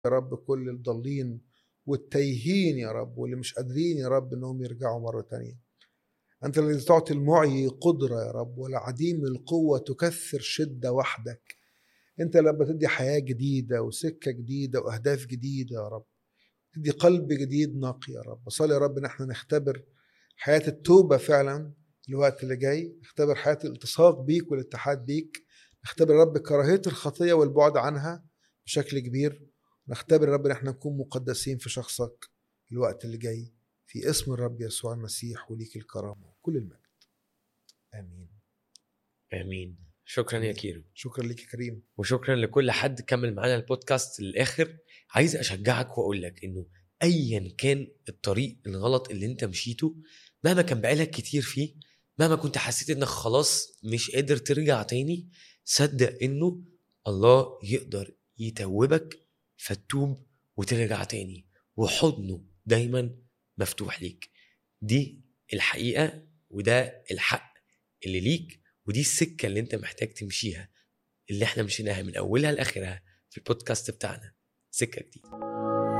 يا رب كل الضالين والتايهين يا رب واللي مش قادرين يا رب انهم يرجعوا مره تانية انت الذي تعطي المعي قدره يا رب والعديم القوه تكثر شده وحدك انت لما تدي حياه جديده وسكه جديده واهداف جديده يا رب تدي قلب جديد نقي يا رب بصلي يا رب ان احنا نختبر حياه التوبه فعلا الوقت اللي جاي نختبر حياه الالتصاق بيك والاتحاد بيك نختبر يا رب كراهيه الخطيه والبعد عنها بشكل كبير نختبر يا رب ان احنا نكون مقدسين في شخصك الوقت اللي جاي في اسم الرب يسوع المسيح وليك الكرامه وكل المجد امين امين شكرا يا كيرو شكرا ليك يا كريم وشكرا لكل حد كمل معانا البودكاست للاخر عايز اشجعك واقول لك انه ايا كان الطريق الغلط اللي انت مشيته مهما كان بقالك كتير فيه مهما كنت حسيت انك خلاص مش قادر ترجع تاني صدق انه الله يقدر يتوبك فتوب وترجع تاني وحضنه دايما مفتوح ليك دي الحقيقة وده الحق اللي ليك ودي السكة اللي انت محتاج تمشيها اللي احنا مشيناها من اولها لاخرها في البودكاست بتاعنا سكة جديدة